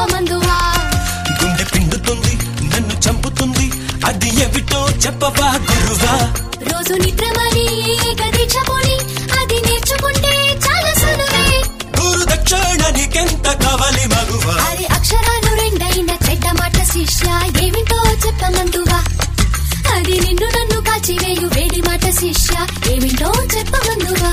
చెప్పమందువా గుండె పిండుతుంది నన్ను చంపుతుంది అది ఏమిటో చెప్పవా గురువా రోజు నిద్రమని ఏకదీక్ష పోని అది నేర్చుకుంటే చాలా సులువే గురు దక్షిణ నీకెంత కావాలి మగువా అరే అక్షరాలు రెండైన చెడ్డ మాట శిష్య ఏమిటో చెప్పమందువా అది నిన్ను నన్ను కాచివేయు వేడి మాట శిష్య ఏమిటో చెప్పమందువా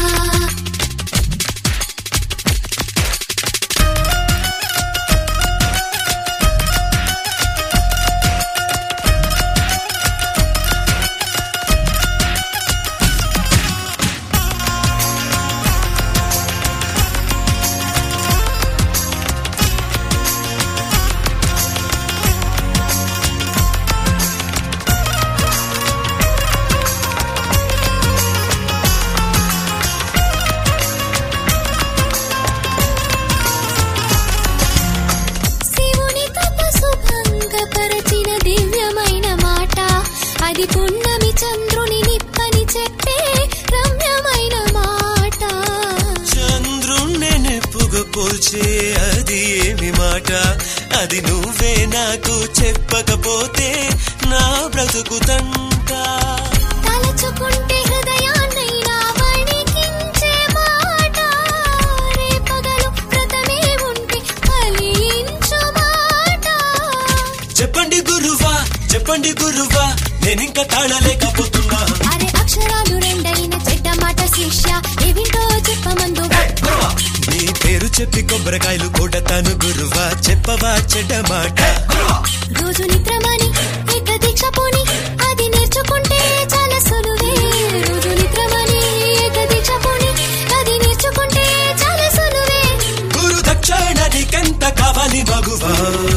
శివుని తపసు భంగపరచిన దివ్యమైన మాట అది పున్నమి చంద్రుని నిప్పని చెప్పే రమ్యమైన మాట చంద్రుణ్ణి నెప్పుగా పోల్చే అది ఏమి మాట అది నువ్వే నాకు చెప్పకపోతే నా బ్రతుకుతంట తలచుకుంటే హృదయాన్నైనా వణికించే మాట రేపగలు వ్రతమే ఉంటే ఫలించు మాట చెప్పండి గురువా చెప్పండి గురువా నేనింకా తాళలేకపోతున్నా అరే అక్షరాలు రెండైన చెడ్డ మాట శిష్య ఏమిటో చెప్పమందువా నీ పేరు చెప్పి కొబ్బరికాయలు కొడతాను గురువా చెప్పవా చెడ్డ మాట రోజు నిద్రమని ఏక దీక్ష పోని అది నేర్చుకుంటే చాలా సులువే రోజు నిద్రమని ఏక దీక్ష పోని అది నేర్చుకుంటే చాలా సులువే గురు దక్షిణ నీకెంత కావాలి మగువా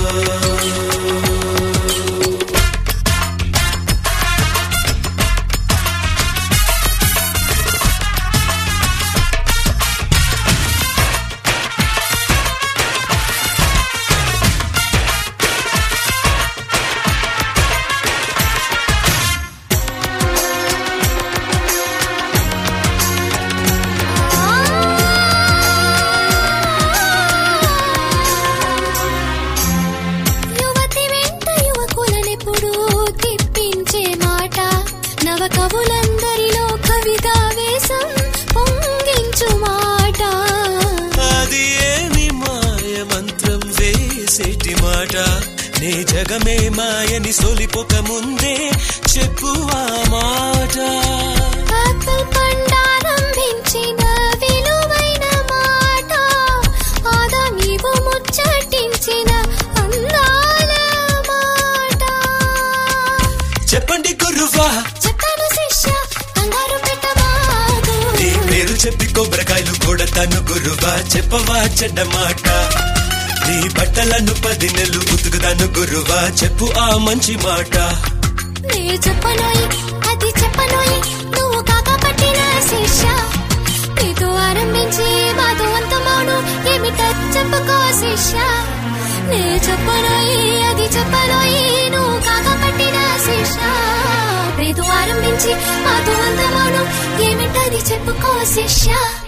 యువతి వెంట యువకులనెప్పుడు తిప్పించే మాట నవ కవులందరిలో కవిగా వేసం పొంగించు మాట అది ఏమి మాయ మంత్రం వేసేటి మాట నే జగమే మాయని సొలిపోక ముందే చెప్పు ఆ మాట ఆపిల్ పండారంభించిన విలువైన మాట ఆదా నీవు ముచ్చటించిన అందాల మాట చెప్పండి గురువా చెప్తాను శిష్య కంగారు పెట్టబాగు నీ పేరు చెప్పి కొబ్బరికాయలు కొడతాను గురువా చెప్పవా చెడ్డ మాట నీ బట్టలను పది నెలలు ఉతుకుతాను గురువా చెప్పు ఆ మంచి మాట నే చెప్పనోయి అది చెప్పనోయి నువ్వు కాక పట్టిన శిష్య నీతో ఆరంభించి మాతో అంతమాను ఏమిటో చెప్పుకో శిష్య నే చెప్పనోయి అది చెప్పనోయి నువ్వు కాక పట్టిన శిష్య నీతో ఆరంభించి మాతో అంతమాను ఏమిటది చెప్పుకో శిష్య